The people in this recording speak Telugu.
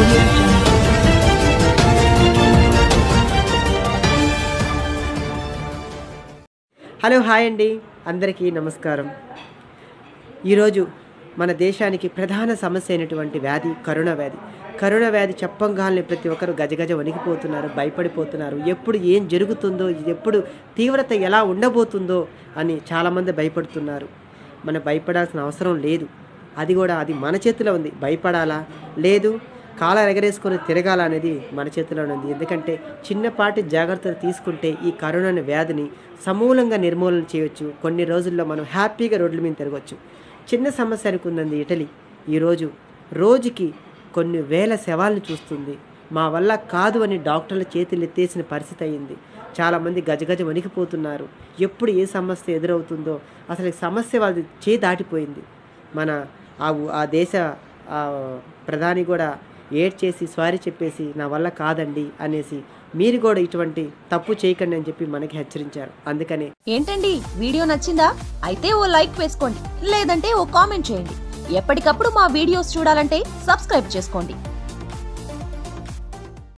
audio jungle. హలో హాయ్ అండి అందరికీ నమస్కారం ఈరోజు మన దేశానికి ప్రధాన సమస్య అయినటువంటి వ్యాధి కరోనా వ్యాధి కరోనా వ్యాధి చెప్పంగానే ప్రతి ఒక్కరు గజగజ వణికిపోతున్నారు భయపడిపోతున్నారు ఎప్పుడు ఏం జరుగుతుందో ఎప్పుడు తీవ్రత ఎలా ఉండబోతుందో అని చాలామంది భయపడుతున్నారు మనం భయపడాల్సిన అవసరం లేదు అది కూడా అది మన చేతిలో ఉంది భయపడాలా లేదు కాల ఎగరేసుకొని తిరగాల అనేది మన చేతిలోనే ఉంది ఎందుకంటే చిన్నపాటి జాగ్రత్తలు తీసుకుంటే ఈ కరోనా అనే వ్యాధిని సమూలంగా నిర్మూలన చేయొచ్చు కొన్ని రోజుల్లో మనం హ్యాపీగా రోడ్ల మీద తిరగవచ్చు చిన్న సమస్య అనుకుందండి ఇటలీ ఈరోజు రోజుకి కొన్ని వేల శవాలను చూస్తుంది మా వల్ల కాదు అని డాక్టర్ల చేతులు ఎత్తేసిన పరిస్థితి అయింది చాలామంది గజగజ వణికిపోతున్నారు ఎప్పుడు ఏ సమస్య ఎదురవుతుందో అసలు ఈ సమస్య వాళ్ళది చే దాటిపోయింది మన ఆ ఊ- ఆ దేశ ఆ ప్రధాని కూడా ఏడ్ చేసి సారీ చెప్పేసి నా వల్ల కాదండి అనేసి మీరు కూడా ఇటువంటి తప్పు చేయకండి అని చెప్పి మనకి హెచ్చరించారు అందుకనే ఏంటండి వీడియో నచ్చిందా అయితే ఓ లైక్ వేసుకోండి లేదంటే ఓ కామెంట్ చేయండి ఎప్పటికప్పుడు మా వీడియోస్ చూడాలంటే సబ్స్క్రైబ్ చేసుకోండి